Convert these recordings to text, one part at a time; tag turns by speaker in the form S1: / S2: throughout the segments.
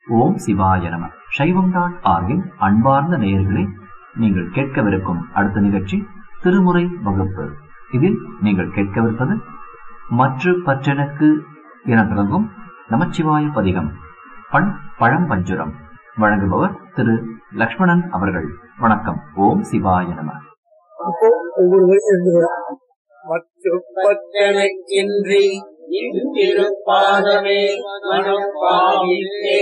S1: ஓம் சிவாய நம சைவம் டாட் ஆர்கின் அன்பார்ந்த நேயர்களே நீங்கள் கேட்கவிருக்கும் அடுத்த நிகழ்ச்சி திருமுறை வகுப்பு இதில் நீங்கள் கேட்கவிருப்பது மற்ற பற்றெனக்கு என தொடங்கும் நமச்சிவாய பதிகம் பண் பழம்பஞ்சுரம் வழங்குபவர் திரு லக்ஷ்மணன் அவர்கள் வணக்கம் ஓம் சிவாய நம
S2: அப்போ ஒவ்வொரு வயசு எழுதுகிறார்
S3: பற்றனக்கின்றி திருப்பாதமே மனம் பாவித்தே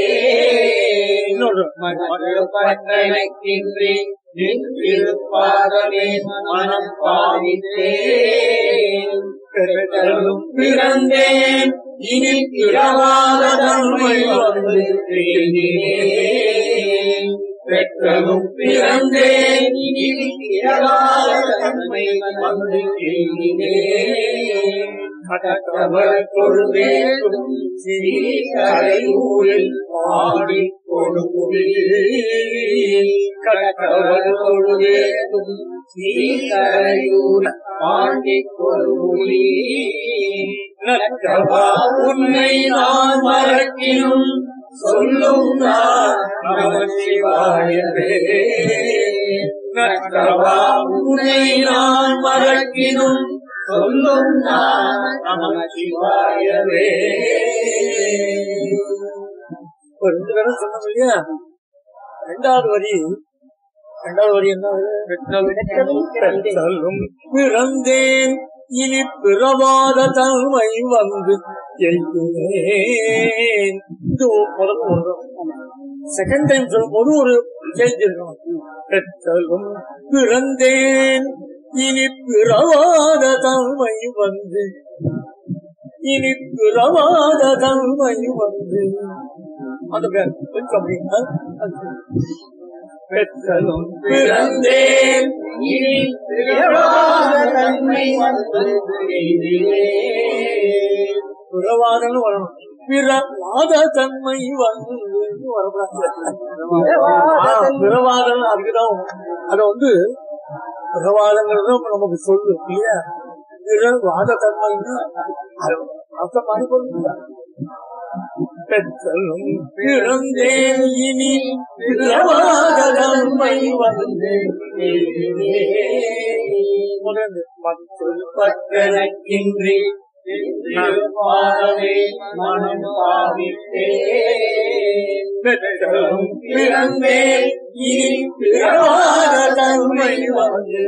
S3: பற்றனக்கின்றி திருப்பாதமே மனம் பாவித்தே பெற்றலும் பிறந்தேன் இனி பிறவாத தன்மை வந்து தேடினேன். பெற்றலும் பிறந்தேன் இனி பிறவாத தன்மை வந்து தேடினேன். கடற்றவர் கொள்வேடும் சிறிகரையூரில் பாடி கொடுமுடியில் கடற்றவர் கொள்வேடும் சிறிகரையூர் பாடி கொடுமுடி நற்றவா உன்னை நான் மறக்கினும் சொல்லும் நான் நமச்சிவாயவே நற்றவா உன்னை நான் மறக்கினும் சொல்லும் நான் நமச்சிவாயவே
S2: இப்ப ரெண்டு பேரும் சொன்னோம் இல்லையா ரெண்டாவது வரி ரெண்டாவது வரி என்ன பெற்றலும் பிறந்தேன் இனி பிறவாத தன்மை வந்து எய்துவேன் இது முதல் ஒரு செகண்ட் டைம் சொல்லும்போது ஒரு சேஞ்ச் இருக்கணும் பெற்றலும் பிறந்தேன் இனி பிறவாத தன்மை வந்து இனி பிறவாத தன்மை வந்து அந்த பேர் கொஞ்சம் அப்படின்னா பெற்றலும்
S3: பிறந்தேன் இனி பிறவாத தன்மை வந்து எய்தினேன்.
S2: பிறவாதன்னு வரணும் பிறவாத தன்மை வந்து வரக்கூடாது ஆ, பிறவாதம் அதுக்குதான் அத வந்து பிறவாதங்கிறது நமக்கு சொல்லு இல்லையா பிறவாத தன்மைன்னா அது அர்த்தம் மாறி போகுது பெற்றலும் பிறந்தேன் இனி பிறவாத தன்மை வந்து முதல்ல மற்றொரு
S3: பற்றனக்கின்றி திருப்பாதமே மனம் பாவித்தே பெற்றலும் பிறந்தேன் இனி பிறவாத தன்மை வந்து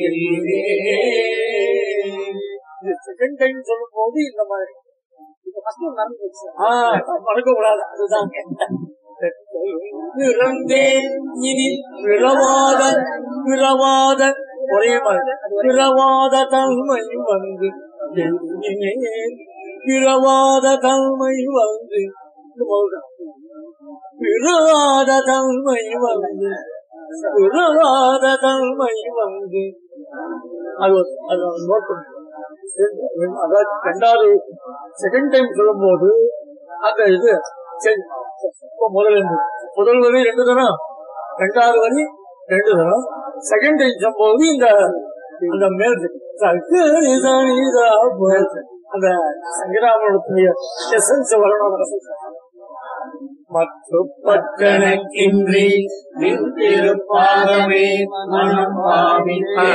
S2: செகண்ட் டைம் சொல்லும் போது இந்த மாதிரி மறக்க கூடாது அதுதான் பிறந்தேன் இனி பிறவாத பிறவாத ஒரே மாதிரி பிறவாத தன்மை வந்து எண்ணினேன். பிறவாத தன்மை வந்து இது போதும். பிறவாத தன்மை வந்து பிறவாத தன்மை வந்து அது ஒரு- அது நோட் பண்ணுங்க அதாவது ரெண்டாவது செகண்ட் டைம் சொல்லும் போது அந்த இது சரி இப்ப முதல் இருந்து. முதல் வரி ரெண்டு தரம் ரெண்டாவது வரி ரெண்டு தரம் செகண்ட் டைம் சொல்லும் போது இந்த அந்த மேல் சக்தி சனிதா மேல் அந்த சங்கராமனுடைய எசன்ஸ் வரணும் மற்றும்
S3: பற்றனக்கின்றி நின் திருப்பாதமே மனம் பாவித்தே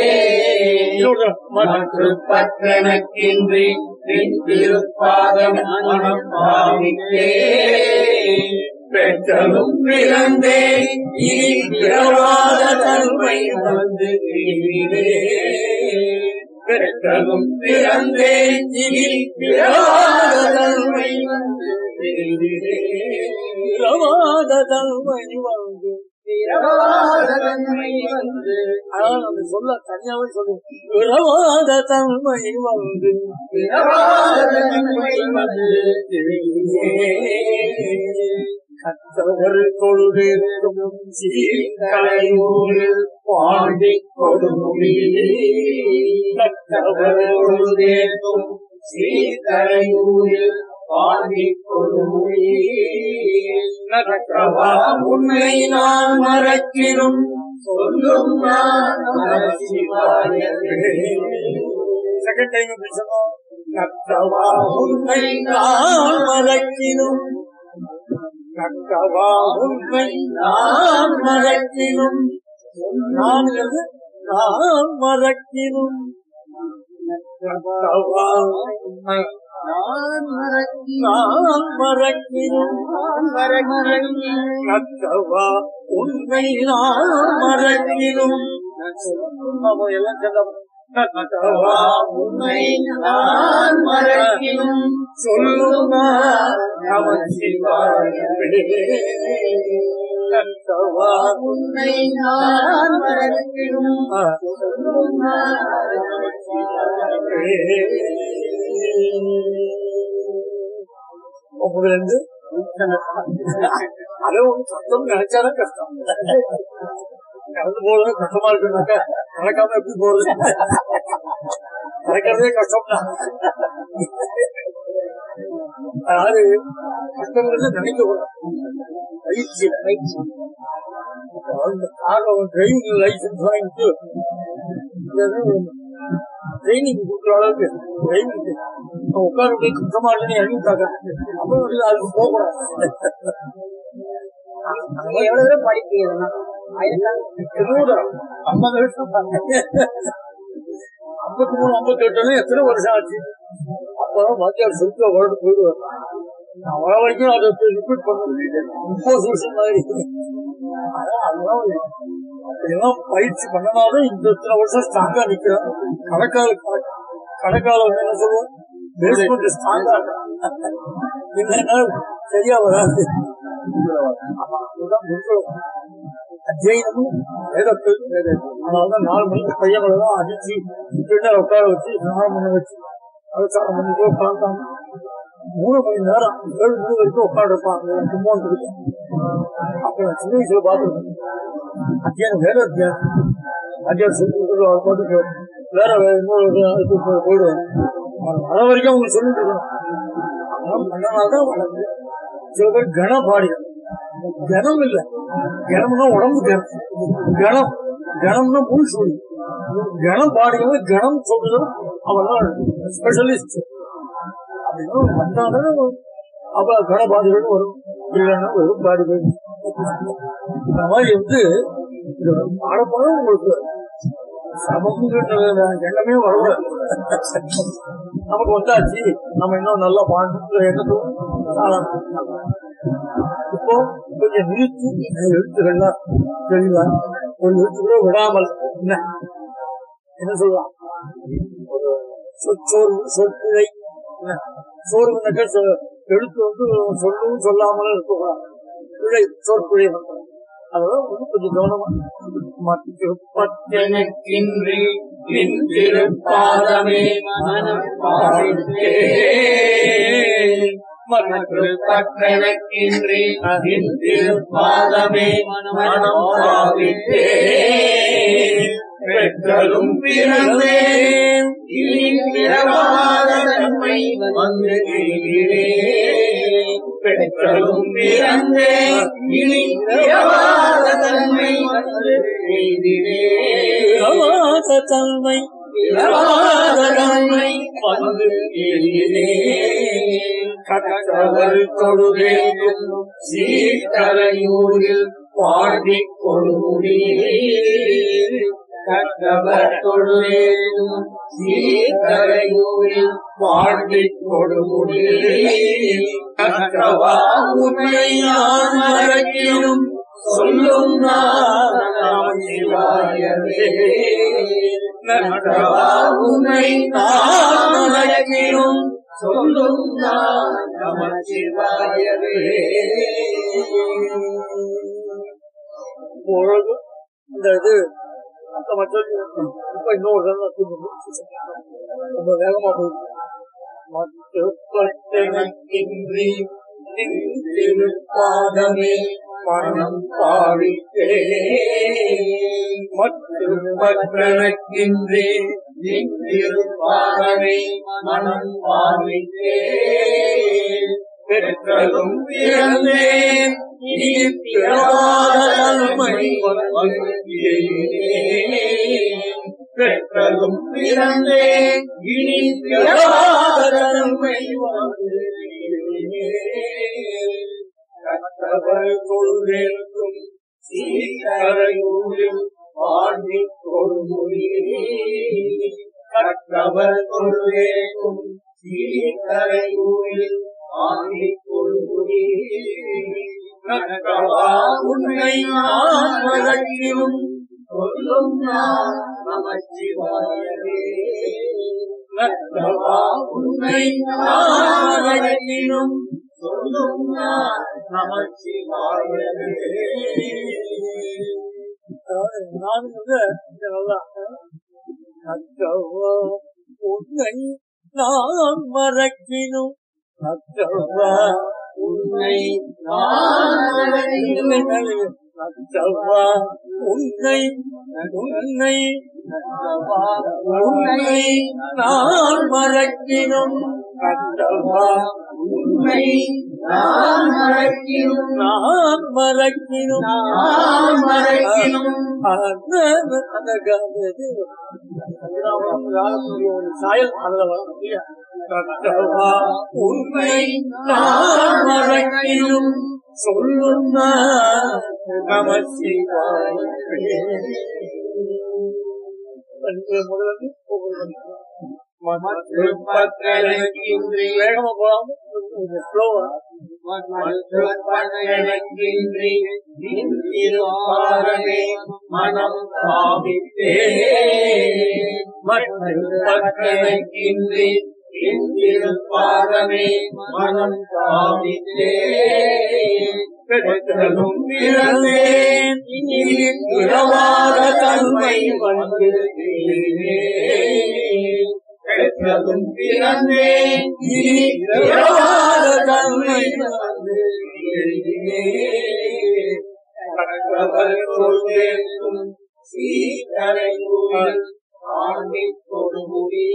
S3: மற்ற பற்றனக்கின்றி நின் திருப்பாதம் மனம் பாவித்தே பெற்றலும் பிறந்தே இனி பிறவாத தன்மை வந்து தீவிரே. பெற்றலும் பிறந்தே இனி பிறவாத தன்மை வந்து தீவிரே.
S2: பிரமாத தன்மை வந்து
S3: பிறவாத தன்மை வந்து
S2: அதான் நம்ம சொல்ல தனியாவே சொல்லுவோம் பிரமாத தன்மை வந்து
S3: பிறவாத தன்மை வந்து
S2: கத்தவர் கொள்கைக்கும்
S3: கலையூரில் பாண்டி கொடுமுடியே கத்தவர்களும் சீதரையூரில் பாண்டி கொடுமுடியே நற்றவா உன்னை நான் மறக்கினும் சொல்லும் நான் நமசிவாயவே.
S2: செகண்ட் டைம் எப்படி சொன்னோம்
S3: கத்தவா உன்னை நான் மறக்கினும்
S2: கக்கவா உண்மை நான் மறக்கினும் நான் என்று நான் மறக்கினும் கக்கவா உண்மை
S3: நான் மறக்கி
S2: நான் மறக்கினும்
S3: நான் மறக்கி
S2: கக்கவா உண்மை நான் மறக்கினும் ஆமா, எல்லாம் சொல்ல கக்கவா
S3: உண்மை நான் மறக்கினும்
S2: சொல்லுமா நமன் சிவாயவே கக்கவா
S3: உண்மை நான் மறக்கினும்
S2: ஆ. உங்களுக்கு அதுவும் சத்தம் நினைச்சாலும் கஷ்டம் நடந்து போறது கஷ்டமா இருக்குனாக்கா நடக்காம எப்படி போறது நடக்கிறதே கஷ்டம் தான் அதாவது கஷ்டங்கிறது நினைக்க கூடாது பயிற்சி பயிற்சி டிரைவிங் லைசன்ஸ் வாங்கிட்டு ட்ரைனிங் கொடுக்குற அளவுக்கு டிரைவிங் உட்காந்து கஷ்டமா இருக்குன்னு இறங்கிட்டாங்க அப்ப வந்து அதுக்கு போகக்கூடாது
S3: எவ்வளவு தூரம் படிப்பீங்க
S2: என்னோட ஐம்பது வருஷம் ஐம்பத்தி மூணு ஐம்பத்தி எட்டுல எத்தனை வருஷம் ஆச்சு அப்பதான் வாத்தியார் சொல்லிட்டு வருடம் போயிடுவார் நான் வர வரைக்கும் அதை ரிப்பீட் பண்ண முடியல முப்பது வருஷம் மாதிரி அதான் அதெல்லாம் அப்படியெல்லாம் பயிற்சி பண்ணனாலும் இந்த இத்தனை வருஷம் ஸ்ட்ராங்கா நிக்கிறோம் கணக்கால கணக்கால வந்து என்ன சொல்லுவோம் பேஸ்மெண்ட் ஸ்ட்ராங்கா இல்லைன்னா சரியா வராது ஆமா, அதுதான் முக்கியம். அத்தியனமும் வேதத்தில் அதனாலதான் நாலு மணிக்கு பையன்களை தான் அடிச்சு பின்னர் உட்கார வச்சு ஸ்நானம் பண்ண வச்சு அவசாரம் பண்ணி போய் உட்காந்தாங்க மூணு மணி நேரம் ஏழு மணி வரைக்கும் உட்காந்துருப்பாங்க கும்போன்னு அப்ப நான் சின்ன வயசுல பார்த்துருக்கேன் அத்தியானம் வேற அத்தியானம் அத்தியானம் சொல்லி கொடுக்குறது அவர் பாட்டுக்கு வேற வேற இன்னொரு இதுக்கு போய் போயிடுவாங்க வர வரைக்கும் அவங்க சொல்லிட்டு இருக்கணும் அதெல்லாம் பண்ணனால்தான் வளர்ந்து சில பேர் கனபாடிகள் கனம் இல்ல கனம்னா உடம்பு கனம் கணம் கணம்னா மூணு சொல்லி கணம் பாடியவன் கணம் சொல்றது அவன் ஸ்பெஷலிஸ்ட் அப்படின்னா வந்தாலும் அப்ப கணபாடிகள் வரும் இல்லைன்னா வெறும் பாடிகள் இந்த மாதிரி வந்து இது பாடப்படம் உங்களுக்கு சமம்ங்கிற எண்ணமே வரல நமக்கு வந்தாச்சு நம்ம இன்னும் நல்லா பாடணுங்கிற எண்ணத்தும் இப்போ கொஞ்சம் நிறுத்தி எழுத்துக்கள்லாம் தெளிவா ஒரு எழுத்து கூட விடாமல் என்ன என்ன சொல்லலாம் ஒரு சொற்சோர்வு சொற்பிழை என்ன சோர்வுனாக்க சொ- எழுத்து வந்து சொல்லவும் சொல்லாமலும் இருக்கக்கூடாது பிழை சொற்பிழை வந்து அதெல்லாம் வந்து கொஞ்சம் கவனமா மற்ற
S3: எனக்கின்றி நின் திருப்பாதமே மனம் பாடித்தே மனக்கு பற்றனக்கின்றி நின் திருப்பாதமே மனம் பாடித்தே பெற்றலும் பிறந்தேன் இனி பிறவாத தன்மை வந்து எய்கிறே பெற்றலும் பிறந்தேன் இனி பிறவாத தன்மை வந்து எய்கிறே
S2: பிரவாச தன்மை
S3: பிறவாத தன்மை வந்து எய்கிறே கற்றவர் தொழுதேன் சீர்கரையூரில் பாடிக் கொடுமுடியே கற்றவர் தொழுதேன் சீர்கரையூரில் பாடிக் கொடுமுடியே கற்றவா உன்னை நான் மறக்கினும் சொல்லும் நான் நம சிவாயவே கற்றவா உன்னை நான் மறக்கினும் சொல்லும் நான் நம சிவாயவே
S2: பொழுது இந்த இது மற்ற மற்ற இப்ப இன்னொரு தடவை தூக்கணும். ரொம்ப வேகமா போயிருக்கு
S3: மற்றொப்பத்தனக்கின்றி நின் திருப்பாதமே மனம் பாடித்தே மற்றொப்பத்தனக்கின்றி நின் திருப்பாதமே மனம் பாடித்தே பெற்றதும் பிறந்தேன் இனி பிறவாதமை பெற்றதும் பிறந்தேன் இனி பிறவாதமை கற்றவர் கொள்வேற்கும் சீக்கரையூரில் வாழ்வி கொடுமுடியே கற்றவர் கொள்வேற்கும் சீக்கரையூரில் வாழ்வி கொடுமுடியே கற்றவா உன்னை நான் வழங்கியும் சொல்லும் நான் நமச்சிவாயவே கற்றவா உன்னை நான் வழங்கியும் சொல்லும் நான் நமச்சிவாயவே
S2: அதாவது நான் வந்து இங்க நல்லா அத்தவா உன்னை நான் மறக்கினும் அத்தவா
S3: உன்னை நான் வழங்கியும்
S2: அத்தவா உன்னை உன்னை உன்னை நான் மறக்கினும் அத்தவா
S3: உன்னை நான் மறக்கினும்
S2: நான் மறக்கினும்
S3: நான் மறக்கினும்
S2: அந்த அந்த காலத்து ஒரு சாயல் அதுல வரும் இல்லையா? கர்த்தவா, உன்னை நான் மறக்கினும் சொல்லும் நமசிவாயே முதல்ல
S3: திருப்பத்தனக்கின்றி
S2: வேகமா போலாம் ஸ்லோவா
S3: மற்றப்பனக்கின்றி திருவாரமே மனம் பாவித்தே மற்றப்பனக்கின்றி திருப்பாரமே மனம் பாவித்தே பெற்றதும் பிறந்தேன் இனி பிறவாத தன்மை வந்து பெற்றதும் பிறந்தேன் இனி பிறவாத தன்மை வந்து கற்றவர் கொள்வேற்கும் சீதரையூரில் ஆண்டி கொடுமுடி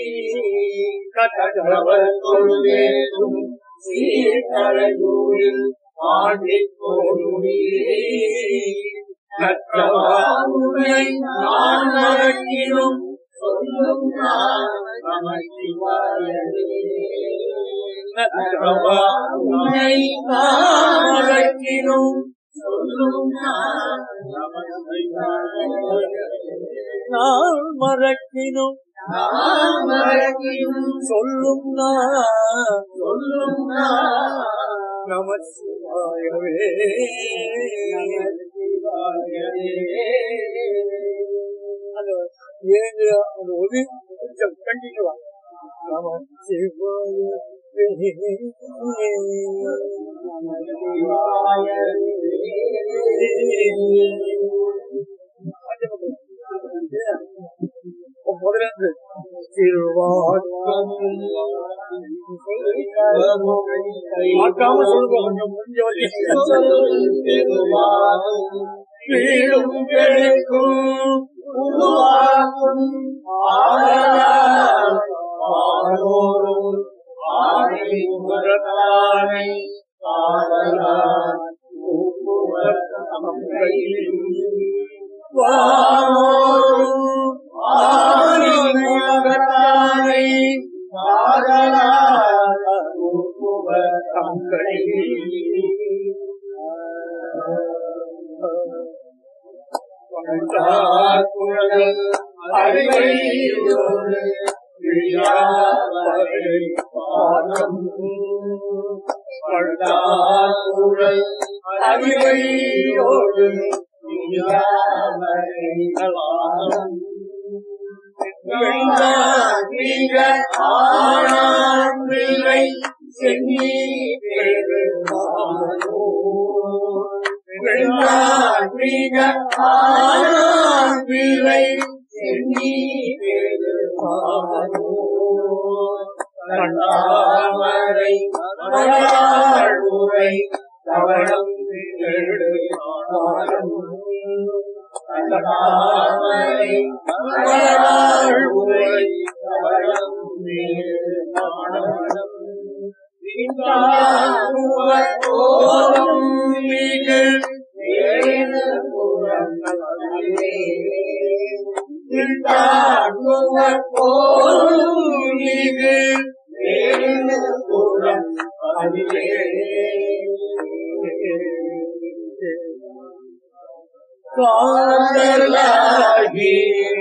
S3: கற்றவர் கொள்வேற்கும் சீதரையூரில் ஆண்டி கொடுமுடி கற்றவா உன்னை நான் மறக்கினும் சொல்லும் நான் நமச்சிவாயவே கற்றவா உன்னை நான் மறக்கினும் சொல்லும் நான் நமச்சிவாயவே
S2: நான் மறக்கினும்
S3: நான் மறக்கினும்
S2: சொல்லும் நான்
S3: சொல்லும் நான்
S2: நமசிவாயவே அந்த ஏழு அந்த ஒளி கொஞ்சம் கண்டிக்கலாம் நம முதல்ல இருந்து பார்க்காம சொல்லுங்க கொஞ்சம் முடிஞ்ச
S3: வீடும் பெருக்கும் உருவாக்கும் ஆடலால் ஆடோரும் ஆடை உரத்தானை ஆடலால் ஊக்குவர் தம்மையில் வானோரும் ஆடை உரத்தானை ஆடலால் ஊக்குவர் தம்மையில் குழல் அறிவையோடு விழியாவரை பாதம் பழாக்குழல் அறிவையோடு விழியாவரை பாதம் மிக ஆனான் பிள்ளை சென்னி பெருமானோ வெள்ளான் மிக ஆனான் பிள்ளை சென்னி பெருமானோ கண்ணாமரை மலையாழ்வுரை தவளம் எழுதாரம் கண்ணாமரை மலையாழ்வுரை தவளம் எழுதாரம் ஓரம் நீங்கள்
S2: காதலாகி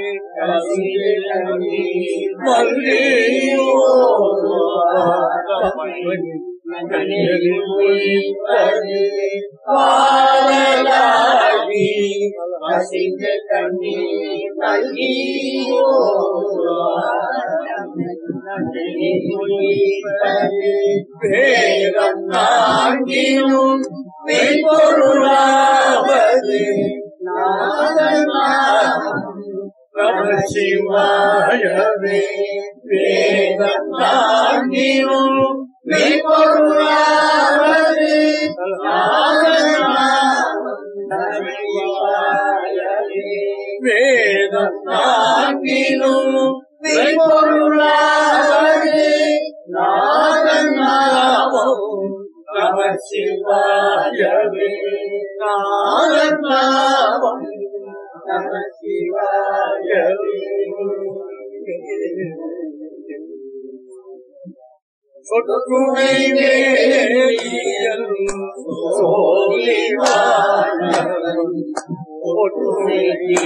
S3: பாடலாகி வசிந்த கண்ணீர் நல்கி வேதம் நான்கினும் மெய்பொருளாவது சிவாயவே வேதம் நான்கினும் மெய்பொருளாவது வேதம் நான்கினும் மெய்பொருளாவது நாதன் நாமம் நம சிவாயவே நாதன் நாமம் நம சிவாயவே சொற்றுணை வேலியல் சோழிவாழம் ஒற்றுணை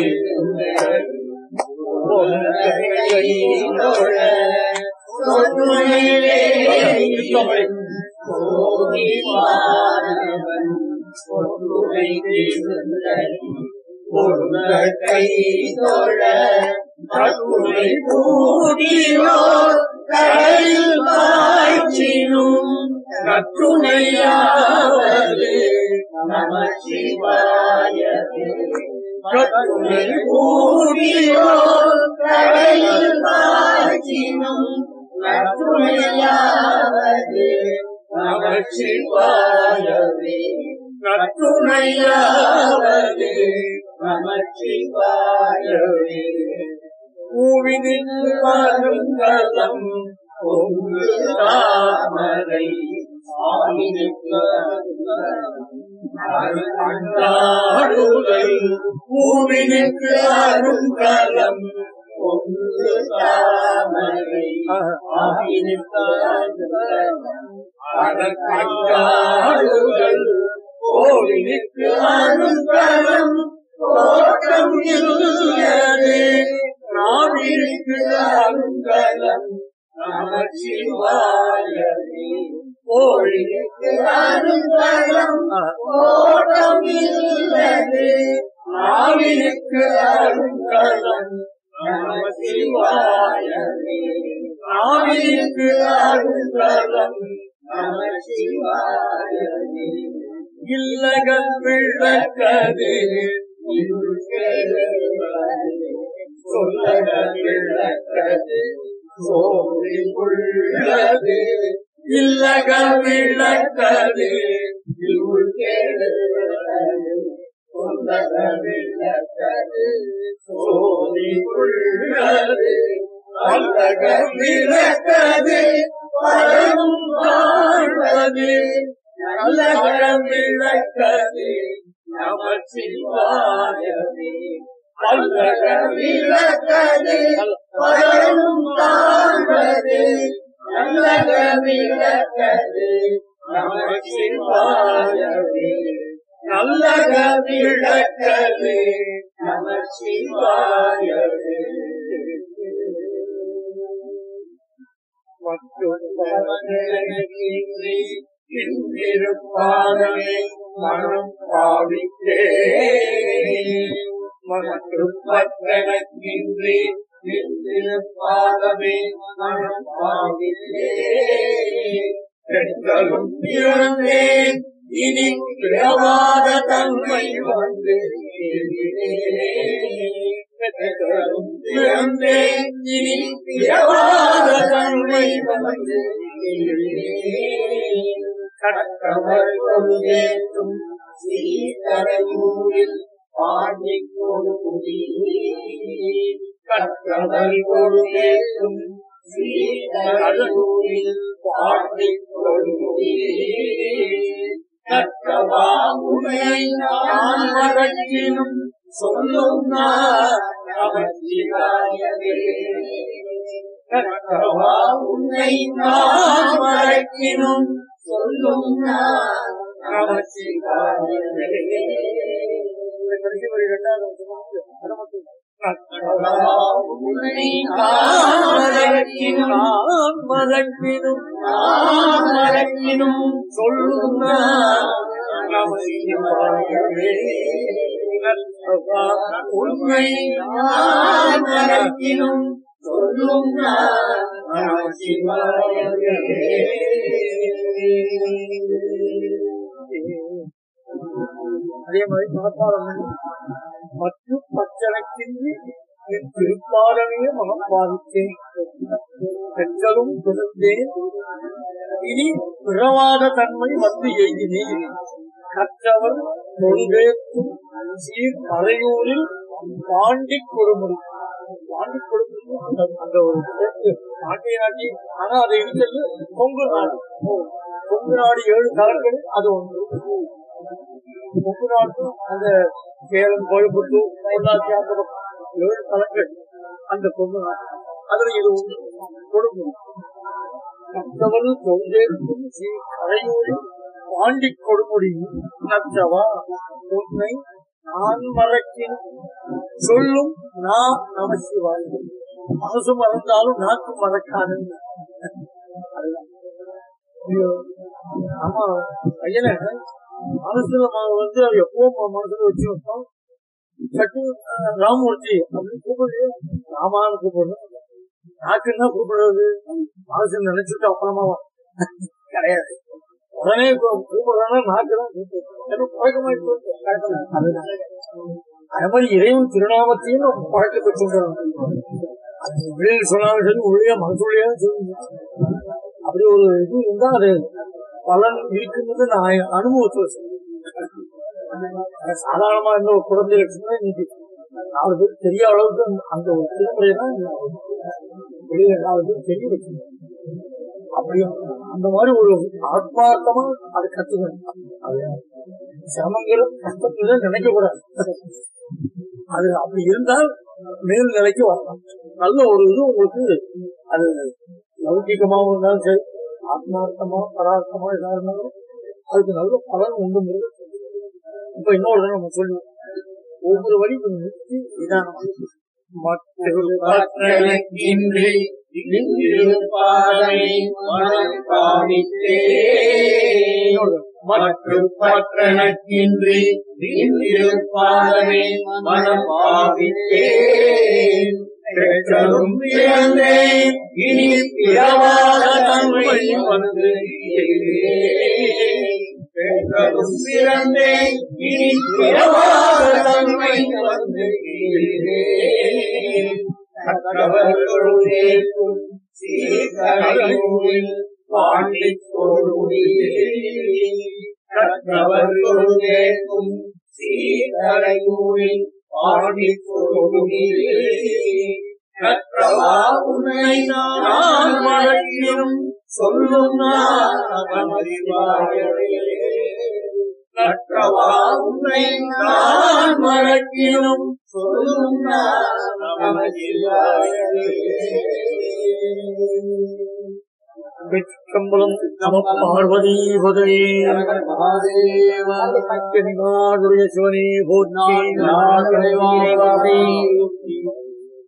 S3: கை தொழ கருணை கூடியோர் கையில் பாய்ச்சினும் கற்றுணையாவது நம சிவாயவே கற்றுணை கூடியோர் கையில் பாய்ச்சினும் கற்றுணையாவது நம சிவாயவே கற்றுணையாவது நம சிவாயவே பூவினின் வருங்கலம் பொங்கு தாமரை ஆடுதல் பூவினுக்கு அருங்கலம் பொங்கு தாமரை ஆடுதல் கோவிலுக்கு அருங்கலம் தோட்டம் இல்லது நாவிற்கு அருங்கலம் நம சிவாயவே கோழிக்கு அருங்கலம் தோட்டம் இல்லது நாவிற்கு அருங்கலம் நம சிவாயவே நாவிற்கு அருங்கலம் நம சிவாயவே இல்லகல் விளக்கது சொல்லகல் விளக்கது சோழி உள்ளது இல்லகல் விளக்கது விளக்கது சோழி உள்ளது அல்லக விளக்கது பரம் வாழ்வது நல்லகரம் விளக்கது நம சிவாயவே அல்லக விளக்கது பரம் வாழ்வது நல்லக விளக்கது நம சிவாயவே நல்லக விளக்கது நம சிவாயவே இருப்பாகவே மனம் பாவித்தே மனத்திருப்பற்றனக்கின்றி நின்றிருப்பாகவே மனம் பாவித்தே பெண்களும் பிறந்தேன் இனி பிறவாத தன்மை வந்து பெண்களும் பிறந்தேன் இனி பிறவாத தன்மை வந்து கற்றவர்கள் ஏற்றும் சீதரையூரில் பாண்டிக் கொடுக்குடி கற்றவர்கள் ஏற்றும் சீதரையூரில் பாண்டிக் கொடுக்குடி கற்றவா உண்மை நான் மறக்கினும் சொல்லும் நான் நமச்சிவாயவே கற்றவா உன்னை நான் மறக்கினும் சொல்லும் நான் நமச்சிவாயவே
S2: இந்த கடைசி வரி ரெண்டாவது வசனம் அதை மட்டும்
S3: உன்னை நான் மறக்கினும்
S2: நான் மறக்கினும்
S3: நான் மறக்கினும்
S2: சொல்லும் நமசிவாயவே
S3: உன்னை நான் மறக்கினும் சொல்லும் நான் நமசிவாயவே.
S2: அதே மாதிரி மனப்பாடம் மற்றும் பச்சனைக்கின்றி என் திருப்பாடமே மனப்பாதித்தேன் பெற்றலும் பிறந்தேன் இனி பிறவாத தன்மை வந்து எய்தினேன் கற்றவர் மொழிபெயர்க்கும் சீர் மறையூரில் பாண்டி கொடுமுடி பாண்டி கொடுமுடி அந்த- அந்த ஒரு சேர்த்து பாண்டிய நாட்டி ஆனா அது இருக்கிறது கொங்கு நாடு கொங்கு நாடு ஏழு தலங்கள் அது ஒன்று கொங்கு நாட்டு அந்த சேலம் கோயம்புத்தூர் பொள்ளாச்சி அந்த பக்கம் ஏழு தலங்கள் அந்த கொங்கு நாடு அதுல இது ஒன்று கொடுமுடி மற்றவரு தொழிலும் ஸ்ரீ கரையூரில் பாண்டி கொடுமுடி நற்றவா உன்னை நான் மறக்கின் சொல்லும் நான் நமசிவாய் மனசு மறந்தாலும் நாக்கு மறக்காது அதுதான். ஐயோ, ஆமா பையனை மனசுல ம- வந்து அது எப்பவும் மனசுல வச்சு வைப்போம் சட்டு அஹ், ராமூர்த்தி அப்படின்னு கூப்பிடுறது ராமான்னு கூப்பிடுறது நாக்குன்னா கூப்பிடுறது மனசு நினைச்சிட்டு அப்புறமா வா. கிடையாது உடனே கூ- கூப்பிடுறேன்னா நாக்கு தான் கூப்பிடுறது பழக்கமா அதுதான் அது மாதிரி இறைவன் திருநாமத்தையும் நம்ம பழக்கத்தை சொல்றோம் வெளியில் சொன்னாலும் சரி உள்ளே மனசுள்ளே சொல்லுங்க அப்படி ஒரு இது இருந்தா அது பலன் இருக்குன்றது நான் அனுபவத்தில் சொல்றேன் சாதாரணமா இருந்த ஒரு குழந்தை லட்சணம் இன்னைக்கு நாலு பேர் தெரிய அளவுக்கு அந்த- அந்த ஒரு திருமுறை தான் வெளியில நாலு பேர் தெரிய வச்சுக்கணும் அப்படி அந்த மாதிரி ஒரு ஆத்மார்த்தமா அதை கத்துக்கணும் அது சிரமங்களும் கஷ்டங்களும் நினைக்க கூடாது அது அப்படி இருந்தால் மேல் நிலைக்கு வரலாம் நல்ல ஒரு இது உங்களுக்கு அது லௌகிகமாவும் இருந்தாலும் சரி ஆத்மார்த்தமா பரார்த்தமா எதா இருந்தாலும் அதுக்கு நல்ல பலன் உண்டு இப்ப இன்னொரு தடவை நம்ம சொல்லுவோம் ஒவ்வொரு வழி கொஞ்சம் நிறுத்தி நிதானமா மற்றொரு
S3: பற்றலக்கின்றி நின்றிருப்பாதனை மனம் பாவித்தே மற்ற பற்றனக்கின்றி நின்றிருப்பாதனை மனம் பாவித்தே பெற்றலும் பிறந்தேன் இனி பிறவாத தன்மை வந்து பெற்றலும் பிறந்தேன் இனி பிறவாத தன்மை வந்து கற்றவர்களும் சீர்கரையூரில் பாண்டி கொடுமுடியே கற்றவர்களும் சீர்கரையூரில் பாண்டி கொடுமுடியே கற்றவா உன்னை நான் மறக்கினும் சொல்லும் நாமறிவாயவே கற்றவா உன்னை நான் மறக்கினும் சொல்லும் நாமறிவாயவே
S2: வெட்கம்பலம் நம பார்வதி பதையே
S3: மகாதேவா
S2: கனிமாருடைய சிவனே போற்றி
S3: நான் நாடுடைய